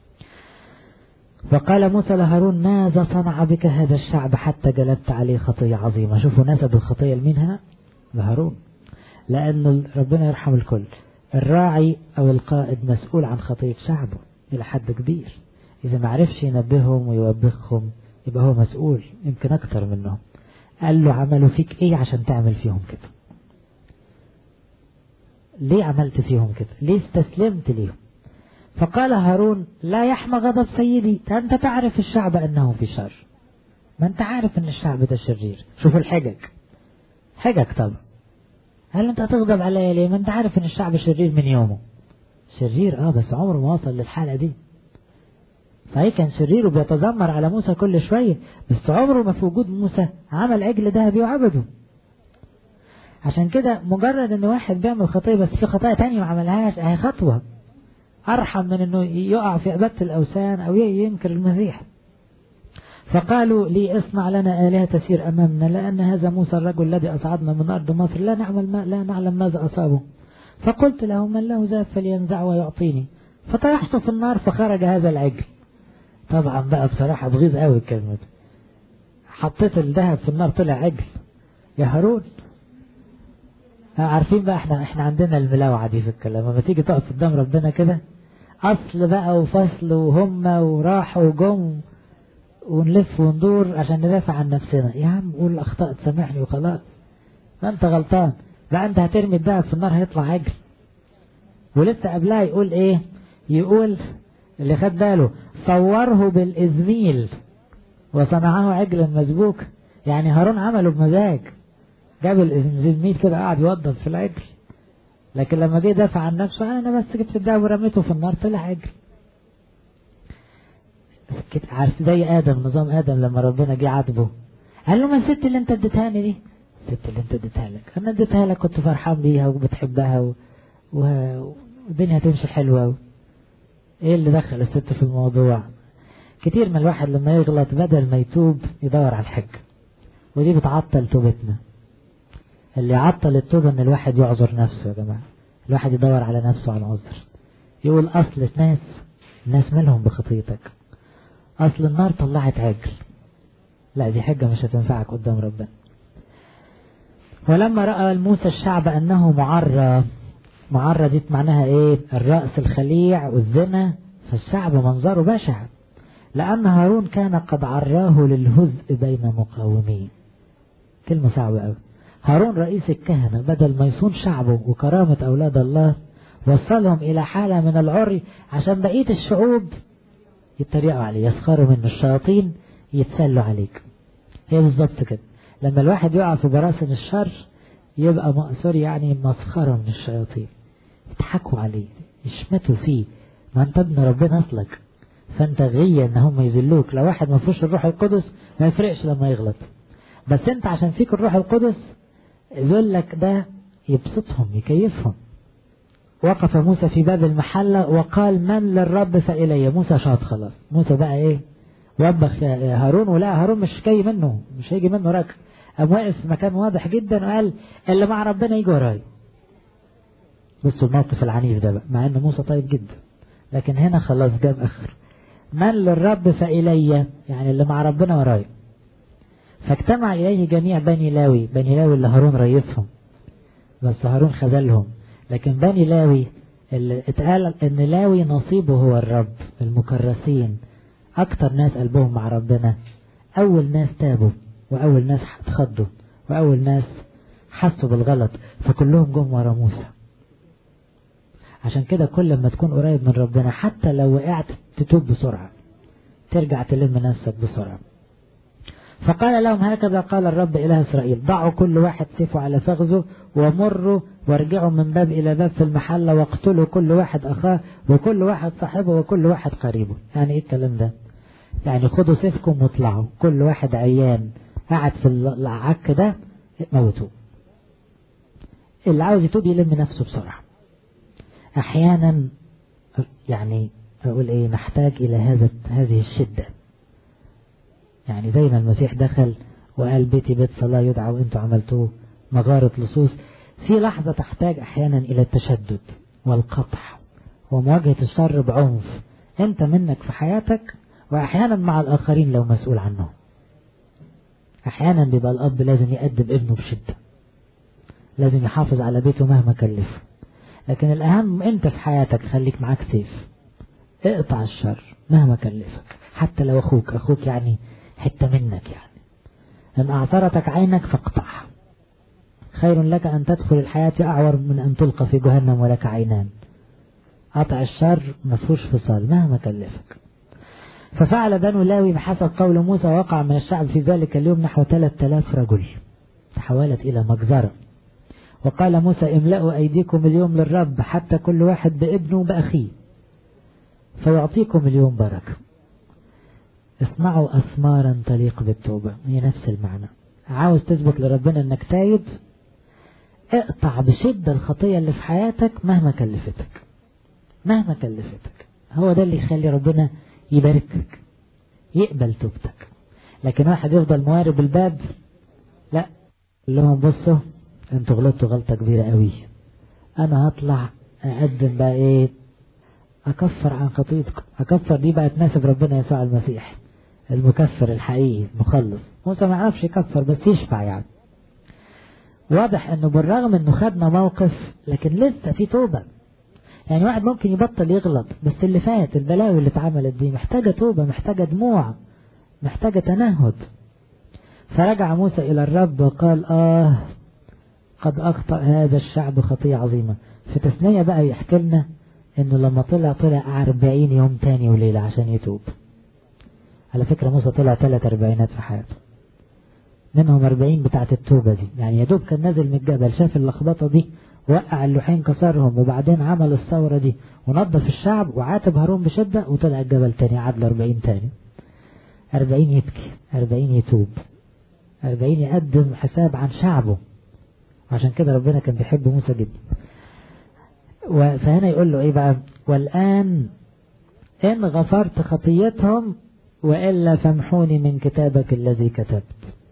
وقال موسى لهارون ماذا صنع بك هذا الشعب حتى جلبت عليه خطية عظيمة شوفوا نسب الخطية لمين هنا لهارون لأن ربنا يرحم الكل الراعي أو القائد مسؤول عن خطية شعبه إلى حد كبير إذا ما عرفش ينبههم ويوبخهم يبقى هو مسؤول يمكن أكتر منهم قال له عملوا فيك إيه عشان تعمل فيهم كده ليه عملت فيهم كده ليه استسلمت ليهم فقال هارون لا يحمى غضب سيدي أنت تعرف الشعب أنه في شر ما أنت عارف أن الشعب ده شرير شوف الحجج حجج طبعا هل أنت هتغضب عليا ليه ما أنت عارف أن الشعب شرير من يومه شرير آه بس عمره ما وصل للحالة دي صحيح كان شرير وبيتذمر على موسى كل شوية بس عمره ما في وجود موسى عمل عجل ذهبي وعبده عشان كده مجرد ان واحد بيعمل خطية بس في خطايا تانية ما عملهاش اهي خطوة ارحم من انه يقع في عبادة الاوثان او ينكر المسيح فقالوا لي اصنع لنا آلهة تسير أمامنا لأن هذا موسى الرجل الذي أصعدنا من أرض مصر لا نعمل ما لا نعلم ماذا أصابه فقلت له من له ذهب فلينزع ويعطيني فطرحته في النار فخرج هذا العجل طبعا بقى بصراحة بغيظ قوي الكلمة دي حطيت الذهب في النار طلع عجل يا هارون عارفين بقى احنا احنا عندنا الملاوعة دي في الكلام لما تيجي تقف قدام ربنا كده اصل بقى وفصل وهم وراحوا وجم ونلف وندور عشان ندافع عن نفسنا يا عم قول اخطأت سامحني وخلاص ما انت غلطان بقى انت هترمي الذهب في النار هيطلع عجل ولسه قبلها يقول ايه يقول اللي خد باله صوره بالإزميل وصنعه عجلا مسبوك يعني هارون عمله بمزاج جاب الإزميل كده قاعد يوضب في العجل لكن لما جه دافع عن نفسه انا بس جبت الدهب ورميته في النار طلع عجل عارف زي ادم نظام ادم لما ربنا جه عاتبه قال له ما الست اللي انت اديتهاني دي الست اللي انت اديتها لك انا اديتها لك كنت فرحان بيها وبتحبها و... والدنيا هتمشي حلوه و... ايه اللي دخل الست في الموضوع كتير من الواحد لما يغلط بدل ما يتوب يدور على الحج ودي بتعطل توبتنا اللي يعطل التوبة ان الواحد يعذر نفسه يا جماعة الواحد يدور على نفسه على عذر يقول اصل الناس الناس مالهم بخطيتك اصل النار طلعت عجل لا دي حجة مش هتنفعك قدام ربنا ولما رأى موسى الشعب انه معرى معرة دي معناها ايه الرأس الخليع والزنا فالشعب منظره بشع لأن هارون كان قد عراه للهزء بين مقاومين كلمة صعبة أوي هارون رئيس الكهنة بدل ما يصون شعبه وكرامة أولاد الله وصلهم إلى حالة من العري عشان بقية الشعوب يتريقوا عليه يسخروا منه الشياطين يتسلوا عليك هي بالظبط كده لما الواحد يقع في براسن الشر يبقى مأسور يعني مسخرة من الشياطين يضحكوا عليه يشمتوا فيه ما انت ابن ربنا اصلك فانت غية ان هم يذلوك لو واحد ما فيهوش الروح القدس ما يفرقش لما يغلط بس انت عشان فيك الروح القدس ذلك ده يبسطهم يكيفهم وقف موسى في باب المحلة وقال من للرب فإلي موسى شاط خلاص موسى بقى ايه وبخ هارون ولا هارون مش جاي منه مش هيجي منه ركب قام واقف في مكان واضح جدا وقال اللي مع ربنا يجي ورايا بصوا الموقف العنيف ده بقى مع ان موسى طيب جدا لكن هنا خلاص جاب اخر من للرب فإلي يعني اللي مع ربنا ورايا فاجتمع إليه جميع بني لاوي بني لاوي اللي هارون رئيسهم بس هارون خذلهم لكن بني لاوي اللي اتقال ان لاوي نصيبه هو الرب المكرسين اكتر ناس قلبهم مع ربنا اول ناس تابوا واول ناس اتخضوا واول ناس حسوا بالغلط فكلهم جم ورا موسى عشان كده كل ما تكون قريب من ربنا حتى لو وقعت تتوب بسرعة ترجع تلم نفسك بسرعة فقال لهم هكذا قال الرب إله إسرائيل ضعوا كل واحد سيفه على فخذه ومروا وارجعوا من باب إلى باب في المحلة واقتلوا كل واحد أخاه وكل واحد صاحبه وكل واحد قريبه يعني إيه الكلام ده يعني خدوا سيفكم واطلعوا كل واحد عيان قاعد في العك ده موتوه اللي عاوز يتوب يلم نفسه بسرعة أحيانا يعني أقول إيه نحتاج إلى هذا هذه الشدة يعني زي ما المسيح دخل وقال بيتي بيت صلاة يدعى وانتوا عملتوه مغارة لصوص في لحظة تحتاج أحيانا إلى التشدد والقطع ومواجهة الشر بعنف أنت منك في حياتك وأحيانا مع الآخرين لو مسؤول عنهم أحيانا بيبقى الأب لازم يأدب ابنه بشدة لازم يحافظ على بيته مهما كلفه لكن الأهم أنت في حياتك خليك معاك سيف اقطع الشر مهما كلفك حتى لو أخوك أخوك يعني حتة منك يعني إن أعثرتك عينك فاقطعها خير لك أن تدخل الحياة أعور من أن تلقى في جهنم ولك عينان قطع الشر مفهوش فصال مهما كلفك ففعل بنو لاوي بحسب قول موسى وقع من الشعب في ذلك اليوم نحو 3000 رجل تحولت إلى مجزرة وقال موسى املأوا أيديكم اليوم للرب حتى كل واحد بابنه بأخيه فيعطيكم اليوم بركة اصنعوا أثمارا تليق بالتوبة هي نفس المعنى عاوز تثبت لربنا انك تايب اقطع بشدة الخطية اللي في حياتك مهما كلفتك مهما كلفتك هو ده اللي يخلي ربنا يباركك يقبل توبتك لكن واحد يفضل موارب الباب لا لهم بصوا انتوا غلطتوا غلطة كبيرة قوي انا هطلع اقدم بقى ايه اكفر عن خطيتكم اكفر دي بقى تناسب ربنا يسوع المسيح المكفر الحقيقي المخلص موسى ما عرفش يكفر بس يشفع يعني واضح انه بالرغم انه خدنا موقف لكن لسه في توبة يعني واحد ممكن يبطل يغلط بس اللي فات البلاوي اللي اتعملت دي محتاجة توبة محتاجة دموع محتاجة تنهد فرجع موسى إلى الرب وقال آه قد أخطأ هذا الشعب خطية عظيمة في تثنية بقى يحكي لنا إنه لما طلع طلع أربعين يوم تاني وليلة عشان يتوب على فكرة موسى طلع ثلاث أربعينات في حياته منهم أربعين بتاعة التوبة دي يعني يا دوب كان نازل من الجبل شاف اللخبطة دي وقع اللوحين كسرهم وبعدين عمل الثورة دي ونظف الشعب وعاتب هارون بشدة وطلع الجبل تاني عاد له 40 تاني 40 يبكي 40 يتوب 40 يقدم حساب عن شعبه عشان كده ربنا كان بيحب موسى جدا فهنا يقول له ايه بقى والآن إن غفرت خطيتهم وإلا فامحوني من كتابك الذي كتبت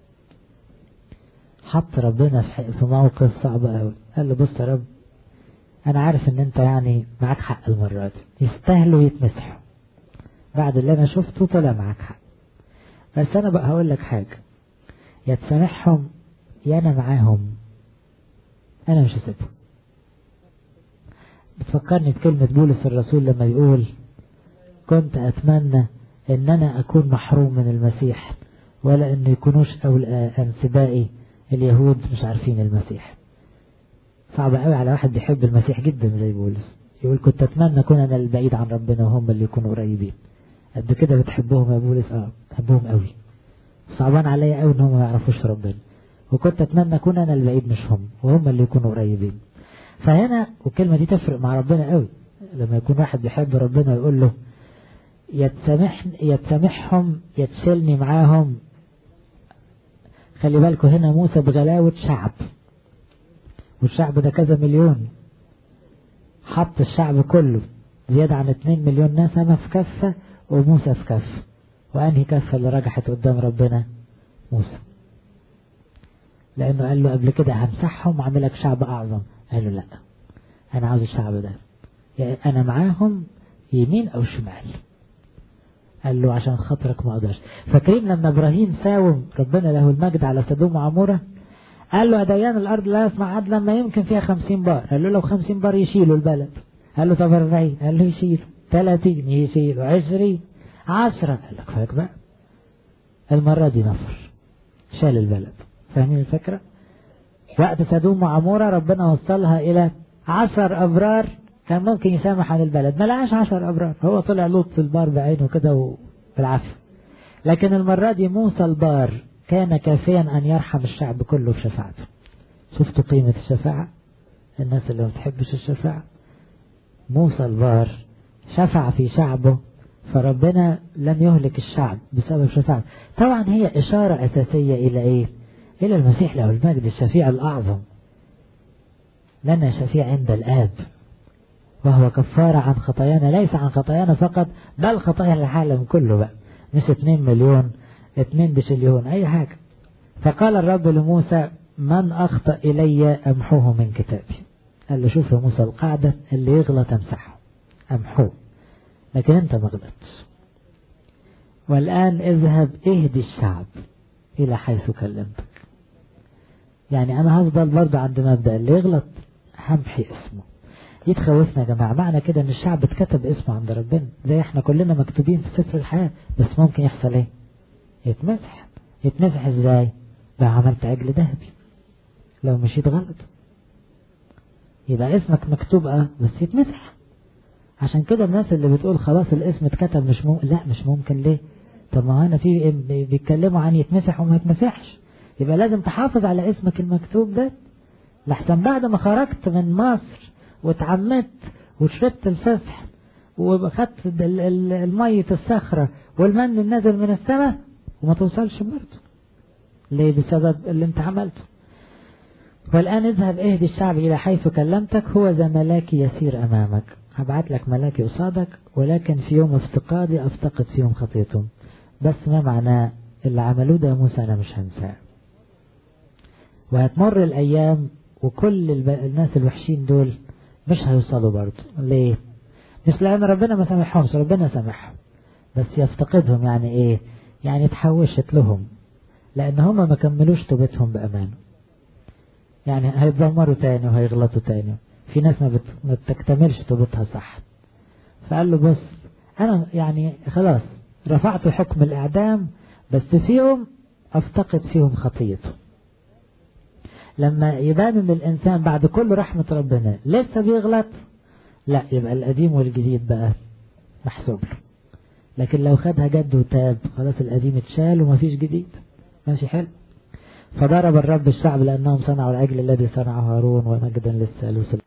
حط ربنا في موقف صعب قوي قال له بص يا رب انا عارف ان انت يعني معاك حق المرة دي يستاهلوا يتمسحوا بعد اللي انا شفته طلع معاك حق بس انا بقى هقول لك حاجة يا تسامحهم يا انا معاهم انا مش هسيبهم بتفكرني بكلمة بولس الرسول لما يقول كنت اتمنى ان انا اكون محروم من المسيح ولا انه يكونوش اول انسبائي اليهود مش عارفين المسيح صعب قوي على واحد بيحب المسيح جدا زي بولس يقول كنت اتمنى اكون انا البعيد عن ربنا وهم اللي يكونوا قريبين قد كده بتحبهم يا بولس اه بحبهم قوي صعبان عليا قوي ان هم ما يعرفوش ربنا وكنت اتمنى اكون انا البعيد مش هم وهم اللي يكونوا قريبين فهنا والكلمه دي تفرق مع ربنا قوي لما يكون واحد بيحب ربنا ويقول له يتسامح يتسامحهم يتشلني معاهم خلي بالكوا هنا موسى بغلاوة شعب والشعب ده كذا مليون حط الشعب كله زيادة عن 2 مليون نسمة في كفة وموسى في كفة وأنهي كفة اللي رجحت قدام ربنا موسى لأنه قال له قبل كده همسحهم وأعملك شعب أعظم قال له لا أنا عاوز الشعب ده يعني أنا معاهم يمين أو شمال قال له عشان خاطرك ما أقدرش فاكرين لما إبراهيم ساوم ربنا له المجد على سدوم وعمورة قال له أديان الأرض لا يسمع عدلا ما يمكن فيها خمسين بار قال له لو خمسين بار يشيلوا البلد قال له طب أربعين قال له يشيلوا ثلاثين يشيلوا عشرين عشرة قال لك فاك بقى المرة دي نفر شال البلد فاهمين الفكرة وقت سدوم وعمورة ربنا وصلها إلى عشر أبرار كان ممكن يسامح عن البلد ما لقاش عشر أبرار هو طلع لوط في البار بعينه كده بالعافية لكن المرة دي موسى البار كان كافيا أن يرحم الشعب كله في شفاعته شفتوا قيمة الشفاعة الناس اللي ما بتحبش الشفاعة موسى البار شفع في شعبه فربنا لم يهلك الشعب بسبب شفاعته طبعا هي إشارة أساسية إلى إيه إلى المسيح له المجد الشفيع الأعظم لنا شفيع عند الآب وهو كفارة عن خطايانا ليس عن خطايانا فقط بل خطايا العالم كله بقى مش 2 مليون 2 بشليون أي حاجة فقال الرب لموسى من أخطأ إلي أمحوه من كتابي قال له شوف يا موسى القاعدة اللي يغلط امسحه أمحوه لكن أنت ما غلطتش والآن اذهب اهدي الشعب إلى حيث كلمتك يعني أنا هفضل برضه عند مبدأ اللي يغلط همحي اسمه دي تخوفنا يا جماعة معنى كده ان الشعب اتكتب اسمه عند ربنا زي احنا كلنا مكتوبين في سفر الحياة بس ممكن يحصل ايه يتمسح يتمسح ازاي لو عملت عجل ذهبي لو مشيت غلط يبقى اسمك مكتوب اه بس يتمسح عشان كده الناس اللي بتقول خلاص الاسم اتكتب مش ممكن لا مش ممكن ليه طب ما انا في بيتكلموا عن يتمسح وما يتمسحش يبقى لازم تحافظ على اسمك المكتوب ده لحسن بعد ما خرجت من مصر واتعمدت وشربت الفسح وخدت المية الصخرة والمن النازل من السماء وما توصلش برضه ليه بسبب اللي انت عملته والآن اذهب اهدي الشعب إلى حيث كلمتك هو ذا ملاكي يسير أمامك هبعت لك ملاكي قصادك ولكن في يوم افتقادي افتقد فيهم خطيتهم بس ما معناه اللي عملوه ده موسى أنا مش هنساه وهتمر الأيام وكل الناس الوحشين دول مش هيوصلوا برضه ليه مش لأن ربنا ما سامحهمش ربنا سامحهم بس يفتقدهم يعني ايه يعني اتحوشت لهم لأن هما ما كملوش توبتهم بأمان يعني هيتذمروا تاني وهيغلطوا تاني في ناس ما, بت... ما بتكتملش توبتها صح فقال له بص أنا يعني خلاص رفعت حكم الإعدام بس فيهم أفتقد فيهم خطيته لما يبان ان الانسان بعد كل رحمة ربنا لسه بيغلط لا يبقى القديم والجديد بقى محسوب له لكن لو خدها جد وتاب خلاص القديم اتشال ومفيش جديد ماشي حلو فضرب الرب الشعب لأنهم صنعوا العجل الذي صنعه هارون ومجدا للثالوث